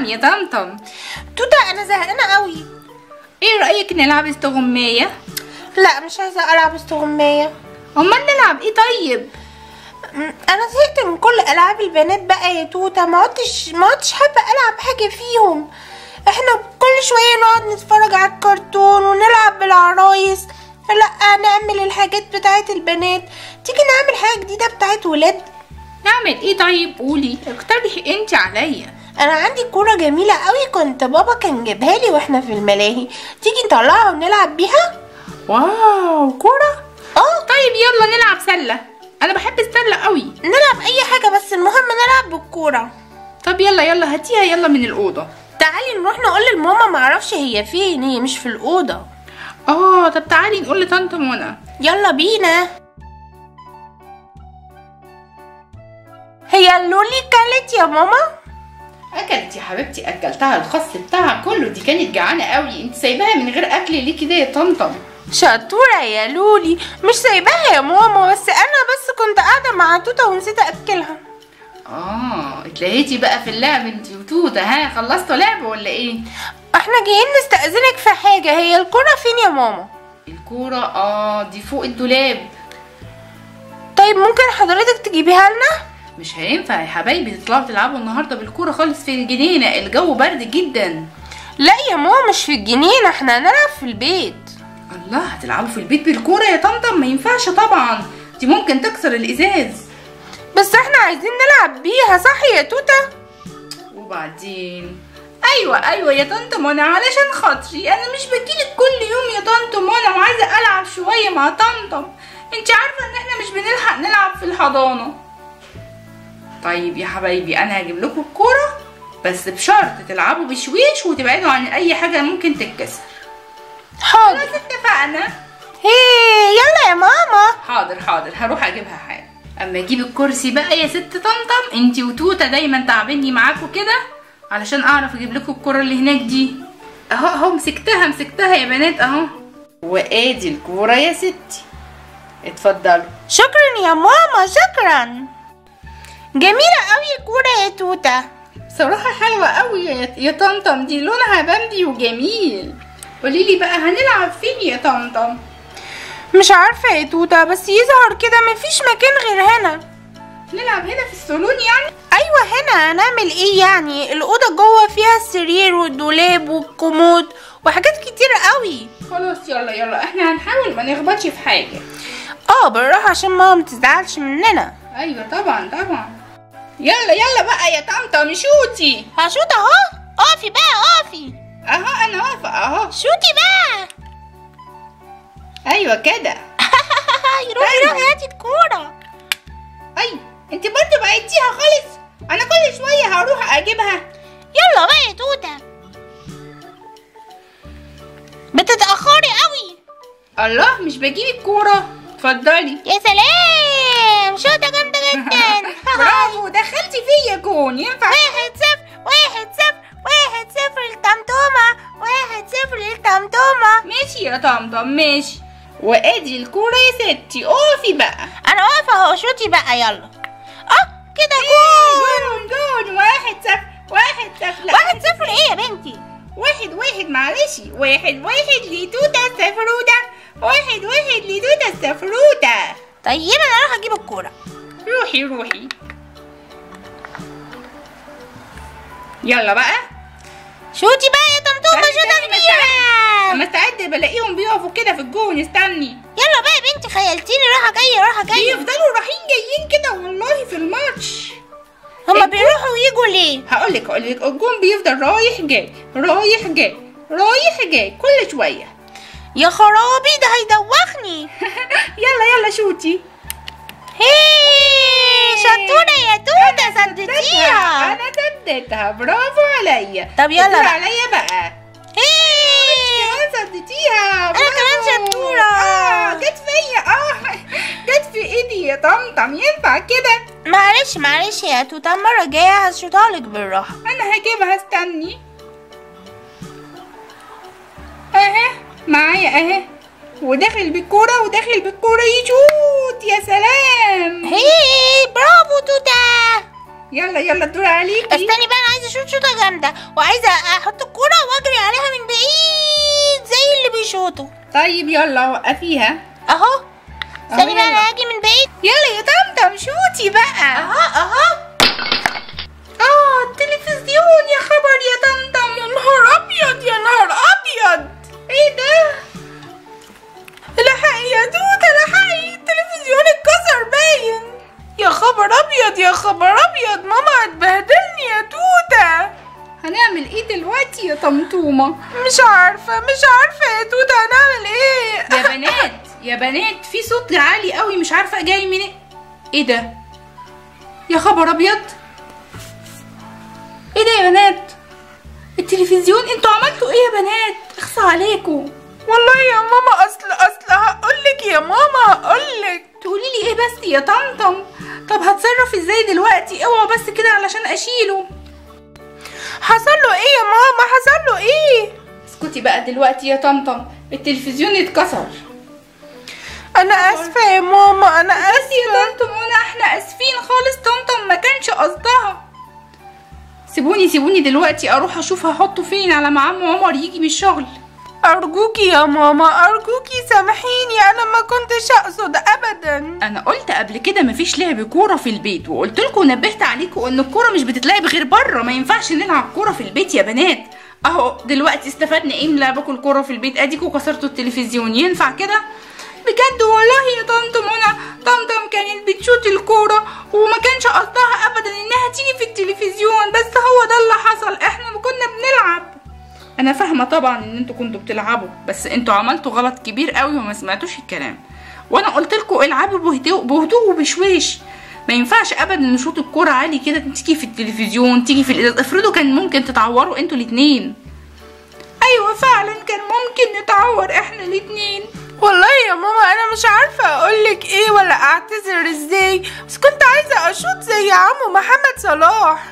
نعم يا طمطم توتة انا زهقانة قوي ايه رأيك نلعب استغماية لا مش عايزة العب استغماية امال نلعب ايه طيب م، انا زهقت من كل العاب البنات بقى يا توتة ما عدتش ما عدتش حابة العب حاجة فيهم احنا كل شوية نقعد نتفرج على الكرتون ونلعب بالعرايس لا نعمل الحاجات بتاعت البنات تيجي نعمل حاجة جديدة بتاعت ولاد نعمل ايه طيب قولي اقترحي انت عليا انا عندي كورة جميلة قوي كنت بابا كان جابها لي واحنا في الملاهي تيجي نطلعها ونلعب بيها واو كرة اه طيب يلا نلعب سلة انا بحب السلة قوي نلعب اي حاجة بس المهم نلعب بالكورة طب يلا يلا هاتيها يلا من الأوضة تعالي نروح نقول لماما معرفش هي فين هي مش في الأوضة اه طب تعالي نقول لطنط منى يلا بينا هي اللولي كلت يا ماما اكلت يا حبيبتي اكلتها الخس بتاعها كله دي كانت جعانه قوي انت سايباها من غير اكل ليه كده يا طمطم شطورة يا لولي مش سايباها يا ماما بس أنا بس كنت قاعدة مع توتة ونسيت أكلها اه اتلهيتي بقى في اللعب انت وتوته ها خلصتوا لعب ولا ايه احنا جايين نستأذنك في حاجة هي الكرة فين يا ماما الكوره اه دي فوق الدولاب طيب ممكن حضرتك تجيبيها لنا مش هينفع يا حبايبي تطلعوا تلعبوا النهارده بالكوره خالص في الجنينه الجو برد جدا لا يا ماما مش في الجنينة احنا هنلعب في البيت الله هتلعبوا في البيت بالكوره يا طمطم ما ينفعش طبعا دي ممكن تكسر الازاز بس احنا عايزين نلعب بيها صح يا توتة وبعدين ايوه ايوه يا طنط منى علشان خاطري انا مش بجيلك كل يوم يا طنط منى وعايزه العب شويه مع طمطم انت عارفه ان احنا مش بنلحق نلعب في الحضانه طيب يا حبايبي انا هجيب لكم الكوره بس بشرط تلعبوا بشويش وتبعدوا عن اي حاجه ممكن تتكسر حاضر خلاص اتفقنا هي يلا يا ماما حاضر حاضر هروح اجيبها حالا اما اجيب الكرسي بقى يا ست طمطم انتي وتوته دايما تعبني معاكوا كده علشان اعرف اجيب لكم الكرة اللي هناك دي اهو اهو مسكتها مسكتها يا بنات اهو وادي الكورة يا ستي اتفضلوا شكرا يا ماما شكرا جميلة قوي الكورة يا توتة صراحة حلوة قوي يا يا طمطم دي لونها بامبي وجميل قوليلي بقى هنلعب فين يا طمطم مش عارفة يا توتة بس يظهر كده مفيش مكان غير هنا نلعب هنا في الصالون يعني ايوه هنا هنعمل ايه يعني الاوضه جوه فيها السرير والدولاب والكومود وحاجات كتير قوي خلاص يلا يلا احنا هنحاول ما نخبطش في حاجة اه بالراحه عشان ماما متزعلش مننا ايوه طبعا طبعا يلا يلا بقى يا طمطم شوتي هشوت اهو اقفي بقى اقفي اهو انا واقفه اهو شوتي بقى ايوه كده روحي روحي هاتي الكوره اي انت برضه بعتيها خالص انا كل شويه هروح اجيبها يلا بقى يا توته بتتاخري قوي الله مش بجيب الكوره اتفضلي يا سلام شوطه جامده جدا برافو دخلتي فيا جون ينفع واحد صفر واحد صفر واحد صفر لطمطومة واحد صفر لطمطومة ماشي يا طمطم ماشي وادي الكوره يا ستي اقفي بقى انا واقفة اهو شوتي بقى يلا اه كده جول جون جون واحد صفر واحد صفر لا واحد صفر ايه يا بنتي واحد واحد معلش واحد واحد لتوتة السفروتة واحد واحد لتوتة السفروتة طيب انا اروح اجيب الكورة روحي روحي يلا بقى شوتي بقى يا طمطومة استني، شوطة استني، كبيرة اما استعد بلاقيهم بيقفوا كده في الجون استني يلا بقى يا بنتي خيلتيني رايحة جاية رايحة جاية بيفضلوا رايحين جايين كده والله في الماتش هما بيروحوا ويجوا ليه هقولك هقولك الجون بيفضل رايح جاي رايح جاي رايح جاي كل شوية يا خرابي ده هيدوخني يلا يلا شوتي هي شطورة يا توتة سددتيها انا سددتها برافو عليا طب يلا الدور بقى. عليا بقى هي كمان سددتيها أنا كمان برافو. شطورة. اه جت فيا اه جت في ايدي يا طمطم ينفع كده معلش معلش يا توتة المرة الجاية هشوطها لك بالراحة انا هجيبها استني اهي معايا اهي وداخل بالكورة وداخل بالكورة يشوت يا سلام هي برافو توتة يلا يلا الدور عليكي استني بقى انا عايزة اشوط شوطة شوطة جامدة وعايزة احط الكورة واجري عليها من بعيد زي اللي بيشوطوا طيب يلا وقفيها اهو استني أهو بقى يلا. انا هاجي من بعيد يلا يا طمطم شوتي بقى اهو اهو اه التلفزيون يا خبر يا طمطم يا نهار ابيض يا نهار ابيض ايه ده الحقي يا توته الحقي التلفزيون اتكسر باين يا خبر ابيض يا خبر ابيض ماما هتبهدلني يا توته هنعمل ايه دلوقتي يا طمطومه مش عارفه مش عارفه يا توته هنعمل ايه يا بنات يا بنات في صوت عالي قوي مش عارفه جاي من ايه ده يا خبر ابيض ايه ده يا بنات التلفزيون انتوا عملتوا ايه يا بنات اخصى عليكم والله يا ماما اصل اصل هقولك يا ماما هقولك تقولي لي ايه بس يا طمطم طب هتصرف ازاي دلوقتي اوعى بس كده علشان اشيله حصل له ايه يا ماما حصل له ايه اسكتي بقى دلوقتي يا طمطم التلفزيون اتكسر انا اسفة يا ماما انا بس يا طمطم وانا احنا اسفين خالص طمطم ما كانش قصدها سيبوني سيبوني دلوقتي اروح اشوف هحطه فين على ما عم عمر يجي من الشغل ارجوكي يا ماما ارجوكي سامحيني انا ما كنتش اقصد ابدا انا قلت قبل كده مفيش لعب كوره في البيت وقلت لكم نبهت عليكم ان الكوره مش بتتلعب غير بره ما ينفعش نلعب كوره في البيت يا بنات اهو دلوقتي استفدنا ايه من لعبكم الكوره في البيت اديكوا كسرتوا التلفزيون ينفع كده بجد والله يا طمطم انا طمطم كانت بتشوت الكوره وما كانش قصدها ابدا انها تيجي في التلفزيون بس هو ده اللي حصل احنا كنا بنلعب انا فاهمه طبعا ان انتوا كنتوا بتلعبوا بس انتوا عملتوا غلط كبير قوي وما سمعتوش الكلام وانا قلت لكم العبوا بهدوء بهدوء وبشويش ما ينفعش ابدا نشوط الكوره عالي كده تيجي في التلفزيون تيجي في الازاز افرضوا كان ممكن تتعوروا انتوا الاتنين ايوه فعلا كان ممكن نتعور احنا الاتنين والله يا ماما انا مش عارفة اقولك ايه ولا اعتذر ازاي بس كنت عايزة اشوط زي عمو محمد صلاح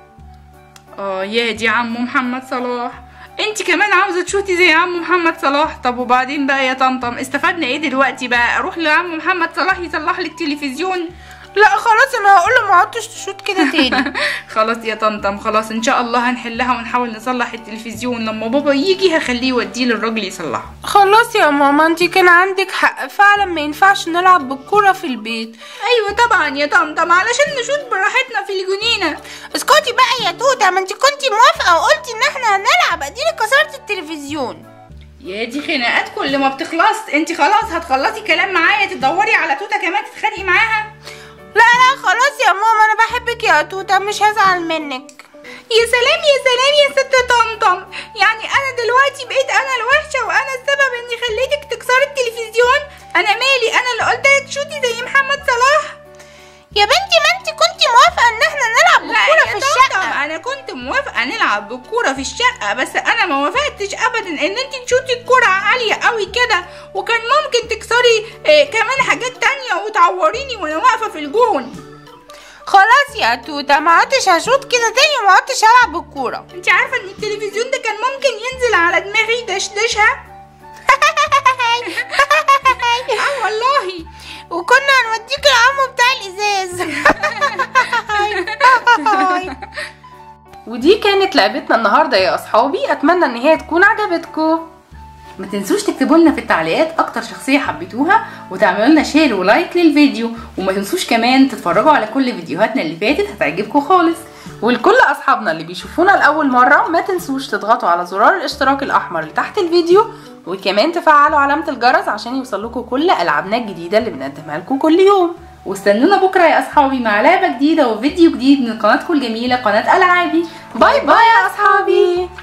اه يا دي عمو محمد صلاح انت كمان عاوزه تشوتي زي عمو محمد صلاح طب وبعدين بقى يا طمطم استفدنا ايه دلوقتي بقى اروح لعمو محمد صلاح يصلح لي التلفزيون لا خلاص انا هقول له ما عدتش تشوط كده تاني خلاص يا طمطم خلاص ان شاء الله هنحلها ونحاول نصلح التلفزيون لما بابا يجي هخليه يوديه للراجل يصلحه خلاص يا ماما انتي كان عندك حق فعلا ما ينفعش نلعب بالكرة في البيت ايوه طبعا يا طمطم علشان نشوط براحتنا في الجنينه اسكتي بقى يا توتة ما انتي كنتي موافقة وقلتي ان احنا هنلعب اديني كسرت التلفزيون يا دي خناقاتكم اللي ما بتخلص انت خلاص هتخلصي كلام معايا تدوري على توته كمان تتخانقي معاها لا لا خلاص يا ماما انا بحبك يا توتة مش هزعل منك يا سلام يا سلام يا ست طمطم يعني انا دلوقتي بقيت انا الوحشه وانا السبب اني خليتك تكسري التلفزيون انا مالي انا اللي قلت لك شوتي زي محمد صلاح يا بنتي ما انتي كنتي موافقة ان احنا نلعب بالكرة في الشقة انا كنت موافقه نلعب بالكوره في الشقه بس انا ما وافقتش ابدا ان انت تشوتي الكوره عاليه قوي كده وكان ممكن تكسري آه كمان حاجات تانية وتعوريني وانا واقفه في الجون خلاص يا توتة ما عدتش هشوط كده تاني وما عدتش هلعب بالكورة انت عارفه ان التلفزيون ده كان ممكن ينزل على دماغي يدشدشها اه والله وكنا هنوديك العمو بتاع الازاز ودي كانت لعبتنا النهارده يا اصحابي اتمنى ان هي تكون عجبتكم ما تنسوش تكتبوا لنا في التعليقات اكتر شخصيه حبيتوها وتعملوا لنا شير ولايك للفيديو وما تنسوش كمان تتفرجوا على كل فيديوهاتنا اللي فاتت هتعجبكم خالص ولكل اصحابنا اللي بيشوفونا لاول مره ما تنسوش تضغطوا على زرار الاشتراك الاحمر اللي تحت الفيديو وكمان تفعلوا علامه الجرس عشان يوصلكوا كل العابنا الجديده اللي بنقدمها لكم كل يوم واستنونا بكره يا اصحابي مع لعبه جديده وفيديو جديد من قناتكم الجميله قناه العابي باي باي يا اصحابي